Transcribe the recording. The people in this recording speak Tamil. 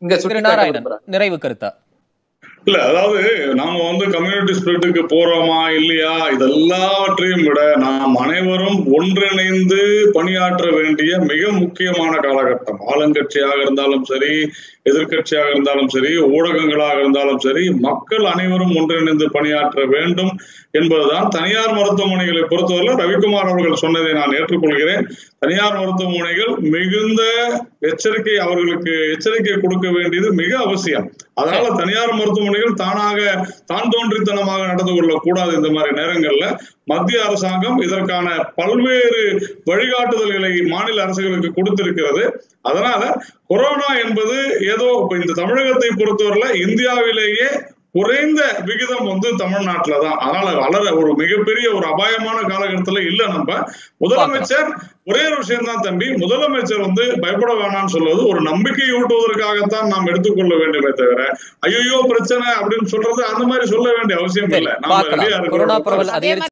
இங்க திரு சுட்டி நாராயணன் நிறைவு கருத்தா இல்ல அதாவது நாம வந்து கம்யூனிட்டி ஸ்பிரிட்டுக்கு போறோமா இல்லையா இதெல்லாவற்றையும் விட நாம் அனைவரும் ஒன்றிணைந்து பணியாற்ற வேண்டிய மிக முக்கியமான காலகட்டம் ஆளுங்கட்சியாக இருந்தாலும் சரி எதிர்க்கட்சியாக இருந்தாலும் சரி ஊடகங்களாக இருந்தாலும் சரி மக்கள் அனைவரும் ஒன்றிணைந்து பணியாற்ற வேண்டும் என்பதுதான் தனியார் மருத்துவமனைகளை பொறுத்தவரை ரவிக்குமார் அவர்கள் சொன்னதை நான் ஏற்றுக்கொள்கிறேன் தனியார் மருத்துவமனைகள் மிகுந்த எச்சரிக்கை அவர்களுக்கு எச்சரிக்கை கொடுக்க வேண்டியது மிக அவசியம் அதனால தனியார் மருத்துவமனைகள் தானாக தான் தோன்றித்தனமாக நடந்து கொள்ளக்கூடாது இந்த மாதிரி நேரங்கள்ல மத்திய அரசாங்கம் இதற்கான பல்வேறு வழிகாட்டுதல்களை மாநில அரசுகளுக்கு கொடுத்திருக்கிறது அதனால கொரோனா என்பது ஏதோ இப்ப இந்த தமிழகத்தை பொறுத்தவரையில இந்தியாவிலேயே குறைந்த விகிதம் வந்து தமிழ்நாட்டுல தான் அதனால வளர ஒரு மிகப்பெரிய ஒரு அபாயமான காலகட்டத்துல இல்ல நம்ம முதலமைச்சர் ஒரே ஒரு விஷயம் தான் தம்பி முதலமைச்சர் வந்து பயப்பட வேணாம்னு சொல்வது ஒரு நம்பிக்கை ஊட்டுவதற்காகத்தான் நாம் எடுத்துக்கொள்ள வேண்டுமே தவிர ஐயோ பிரச்சனை அப்படின்னு சொல்றது அந்த மாதிரி சொல்ல வேண்டிய அவசியம் சரி இல்லை நாம பார்க்கலாம் ரெடியா கொரோனா இருக்கிறோம் பரவல் அதே அதிகரித்து